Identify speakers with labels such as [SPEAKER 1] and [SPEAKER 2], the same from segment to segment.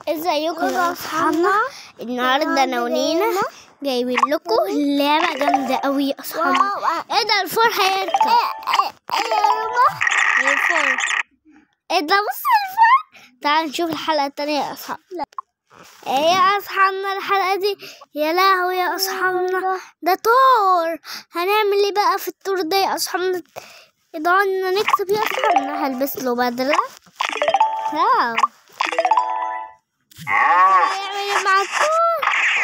[SPEAKER 1] ازيكم يا اصحابنا النهارده انا ونينا جايبين لكم لعبه جامده قوي يا اصحابنا ايه ده الفور هيركب ايه الفور ايه ده بص الفور تعالوا نشوف الحلقه التانية يا اصحابنا ايه يا اصحابنا الحلقه دي يا لهوي يا اصحابنا ده طور هنعمل ايه بقى في الطور ده يا اصحابنا ادعونا نكتب يا اصحابنا هلبس له بدله واو هيعمل ايه مع الطور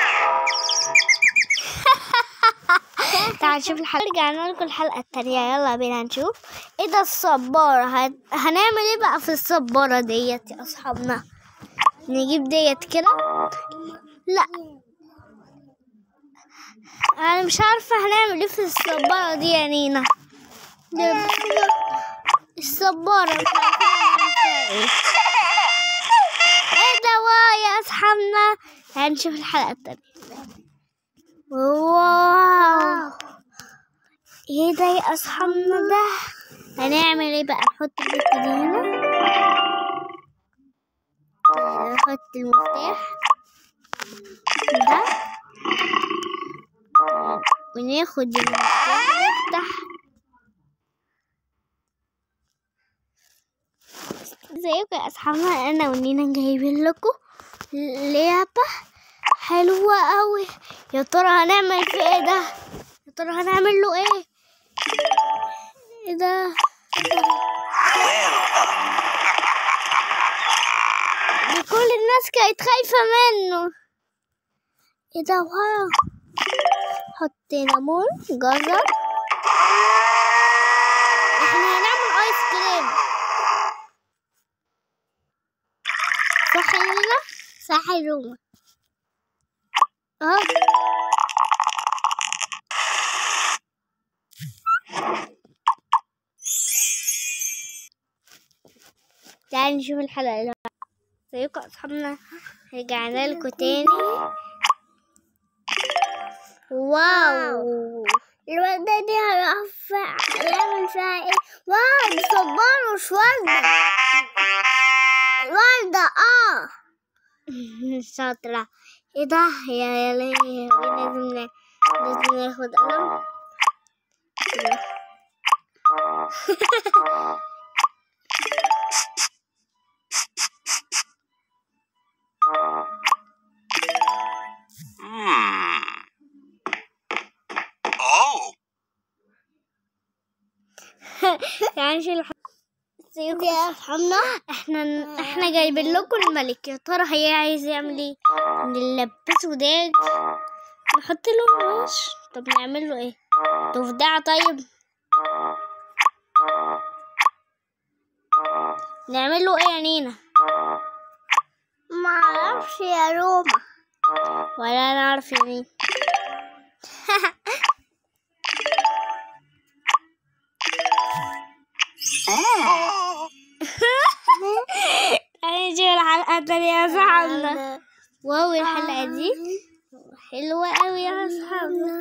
[SPEAKER 1] تعال نشوف الحلقة رجعنا لكم الحلقة التانية يلا بينا نشوف ايه ده الصبارة هن... هنعمل ايه بقى في الصبارة ديت يا اصحابنا نجيب ديت كده لا انا مش عارفة هنعمل ايه في الصبارة دي يا نينا ده- الصبارة مش عارفة نعمل فيها ايه ايه ده واو يا اصحابنا هنشوف الحلقة التانية واو ايه ده يا اصحابنا ده هنعمل ايه بقى نحط البت دي هنا نحط المفتاح ده وناخد المفتاح نفتح ازيكم يا اصحابنا انا ونينا جايبين لكم لعبة حلوة قوي يا ترى هنعمل في ايه ده يا ترى هنعمل له ايه ايه ده دي كل الناس كانت خايفة منه ايه ده واو حط ليمون جزر احنا هنعمل ايس كريم صح يا نينا صح يا روما اه تعالوا نشوف الحلقة اللي ازيكم يا اصحابنا رجعنا لكم تاني واو الوردة دي هنعرف نعمل فيها ايه واو دي صبار مش وردة وردة اه شاطرة ايه ده يا يا ليه لازم نا- لازم ناخد قلم
[SPEAKER 2] Hmm. Oh.
[SPEAKER 1] يعني شو الح... يا اصحابنا احنا احنا جايبين لكم الملك يا ترى هي عايز يعمل ايه نلبسه داج نحط له وش طب نعمل له ايه ضفدع طيب نعمل له ايه يا نينا ما اعرفش يا روما ولا نعرف يا مين
[SPEAKER 2] Oh.
[SPEAKER 1] تعالي نشوف الحلقة التانية يا صاحبنا واو الحلقة دي حلوة أوي يا أصحابنا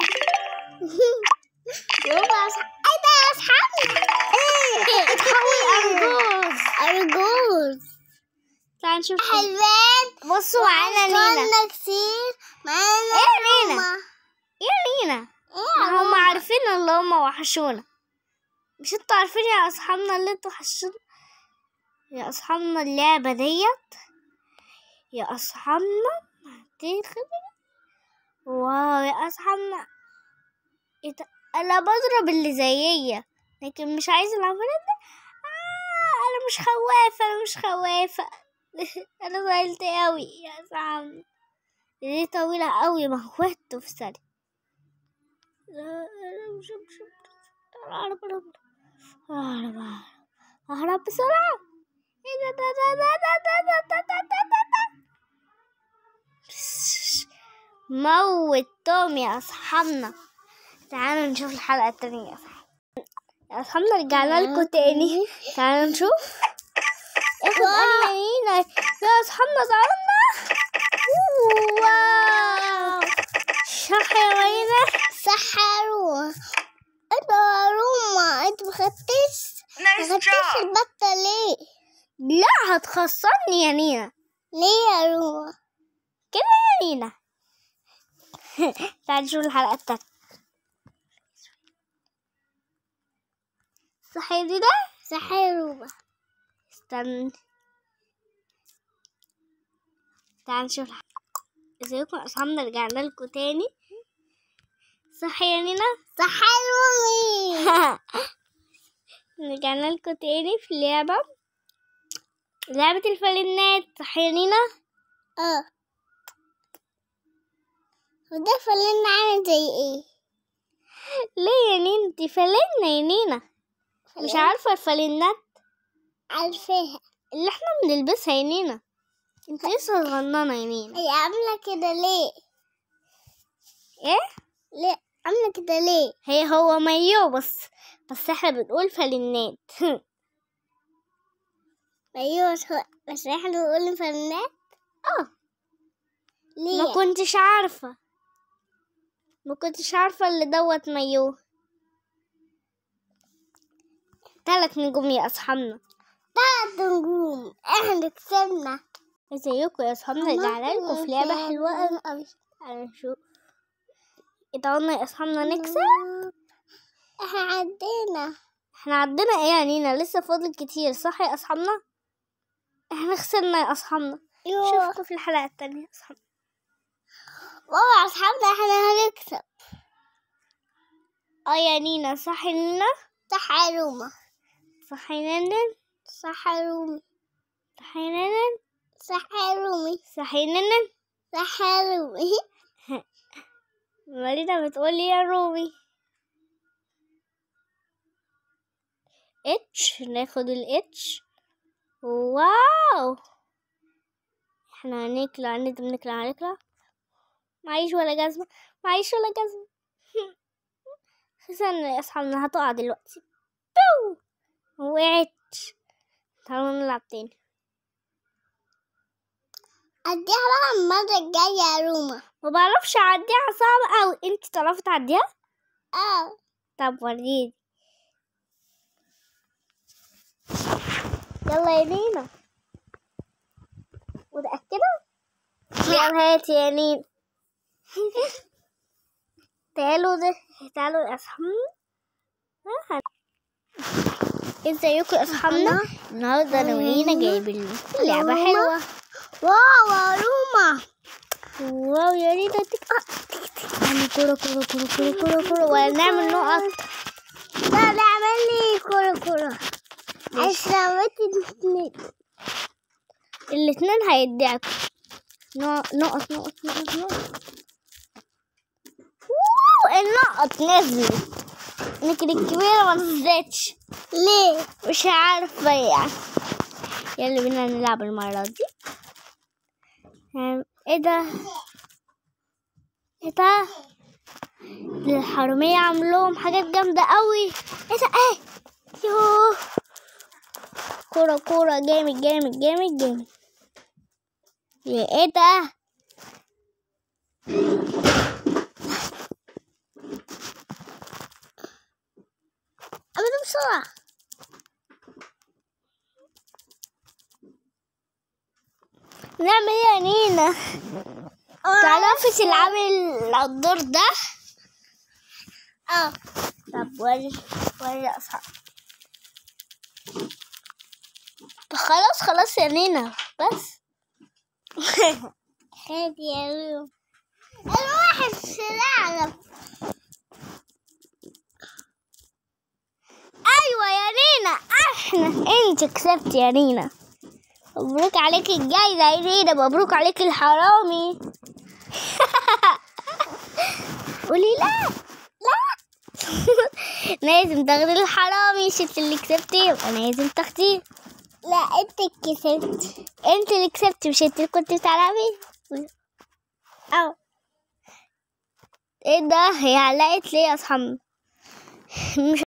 [SPEAKER 1] واو يا أصحاب إيه ده يا أصحابنا اتحول أرجوز أرجوز تعال نشوف حلوين بصوا معانا نينا
[SPEAKER 3] كتير
[SPEAKER 1] إيه نينا إيه نينا ما هم عارفين اللي هم وحشونا مش انتوا عارفين يا أصحابنا اللي انتوا وحشونا يا أصحابنا اللعبة ديت يا أصحابنا هتاخد واو يا أصحابنا إيه ده؟ أنا بضرب اللي زيي لكن مش عايزة العفريت ده آه أنا مش خوافة أنا مش خوافة أنا زعلت أوي يا أصحابنا دي طويلة أوي موته في ثانية لا، أنا مش مش أهرب أهرب أهرب أهرب بسرعة إيه ده ده ده ده ده ده ده ده ده ده ده. موتهم يا أصحابنا تعالوا نشوف الحلقة التانية يا أصحابنا يا أصحابنا رجعنا لكم تاني تعالوا نشوف اخد أنينا يا أصحابنا زعلنا واو صح يا مينا
[SPEAKER 3] سحروا انت يا روما انت مخدتش
[SPEAKER 2] Nice
[SPEAKER 3] مخدتش
[SPEAKER 2] job.
[SPEAKER 3] البطة ليه
[SPEAKER 1] لا هتخسرني يا نينا
[SPEAKER 3] ليه يا روما
[SPEAKER 1] كده يا نينا تعالي نشوف الحلقة التانية صح يا دينا
[SPEAKER 3] صح يا روما
[SPEAKER 1] استنى تعالي نشوف الحلقة ازيكم يا اصحابنا رجعنا لكم تاني صح يا نينا
[SPEAKER 3] صح يا رومي
[SPEAKER 1] رجعنا لكم تاني في اللعبة لعبة الفلنات صح يا نينا
[SPEAKER 3] اه وده فلان عامل زي ايه
[SPEAKER 1] ليه يا نينا انتي فلنا يا نينا مش
[SPEAKER 3] فلان؟
[SPEAKER 1] عارفة الفلنات
[SPEAKER 3] عارفاها
[SPEAKER 1] اللي احنا بنلبسها يا نينا انت لسه صغننة يا نينا
[SPEAKER 3] هي عاملة كده ليه
[SPEAKER 1] ايه
[SPEAKER 3] ليه عاملة كده ليه
[SPEAKER 1] هي هو مايو بس بس احنا بنقول فلنات
[SPEAKER 3] ايوه بس هو- بس احنا بنقول فلانات
[SPEAKER 1] اه
[SPEAKER 3] ليه
[SPEAKER 1] ما كنتش عارفة ما كنتش عارفة اللي دوت مايو تلات نجوم يا اصحابنا
[SPEAKER 3] تلات نجوم احنا كسبنا
[SPEAKER 1] ازيكم يا اصحابنا رجعنا لكم في لعبة حلوة قوي تعالوا نشوف اذا قلنا يا اصحابنا نكسب
[SPEAKER 3] احنا عدينا
[SPEAKER 1] احنا عندنا ايه يا نينا لسه فاضل كتير صح يا اصحابنا احنا خسرنا يا اصحابنا
[SPEAKER 3] ايوه
[SPEAKER 1] شوفكم في الحلقة التانية يا اصحابنا
[SPEAKER 3] بابا اصحابنا احنا هنكسب
[SPEAKER 1] اه يا نينا صح يا نينا
[SPEAKER 3] صح يا روما
[SPEAKER 1] صح يا نينا
[SPEAKER 3] صح يا رومي
[SPEAKER 1] صح يا نينا
[SPEAKER 3] صح يا رومي
[SPEAKER 1] صح يا نينا
[SPEAKER 3] صح يا رومي
[SPEAKER 1] مارينا بتقولي يا رومي اتش ناخد الاتش واو احنا هنكلع لازم نكلع هنكلع معيش ولا جزمة معيش ولا جزمة خسرنا يا اصحابنا هتقع دلوقتي بو وقعت تعالوا نلعب تاني
[SPEAKER 3] اديها بقى المرة الجاية يا روما
[SPEAKER 1] ما بعرفش اعديها صعبة اوي انت تعرفي تعديها
[SPEAKER 3] اه
[SPEAKER 1] طب وريني يلا يا نينا متأكدة؟ يلا هاتي يا نينا تعالوا ده تعالوا يا أصحابنا ها، ازيكم يا أصحابنا النهاردة أنا ونينا جايبين لكم لعبة حلوة
[SPEAKER 3] واو يا روما
[SPEAKER 1] واو يا نينا تك نعمل كورة كورة كورة كورة كورة كورة ونعمل نقط
[SPEAKER 3] لا لا اعمل لي كورة كورة عشرة اتنين
[SPEAKER 1] الاتنين هيدعكوا نقط نقط نقط نقط نقط واو النقط نزلت لكن الكبيرة ما نزلتش
[SPEAKER 3] ليه
[SPEAKER 1] مش عارفة يعني يلا بينا نلعب المرة دي هم، ايه ده ايه ده الحرامية عملوهم حاجات جامدة قوي ايه ده ايه يوه كورة كورة جامد جامد جامد جامد يا ايه ده
[SPEAKER 3] اعمل بسرعة
[SPEAKER 1] نعمل ايه يا نينا تعرفي تلعبي الدور ده
[SPEAKER 3] اه
[SPEAKER 1] طب وري وري اصحاب خلاص خلاص يا نينا بس
[SPEAKER 3] هادي يا روما الواحد سلالة
[SPEAKER 1] ايوه يا نينا احنا انت كسبت يا نينا مبروك عليك الجايزة يا نينا مبروك عليك الحرامي قولي لا لا لازم تاخدي الحرامي ست اللي كسبتي يبقى لازم تاخديه
[SPEAKER 3] لا انت كسبت
[SPEAKER 1] انت اللي كسبتي مش انت اللي كنت بتلعبي
[SPEAKER 3] اه
[SPEAKER 1] ايه ده هي علقت ليه يا اصحاب مش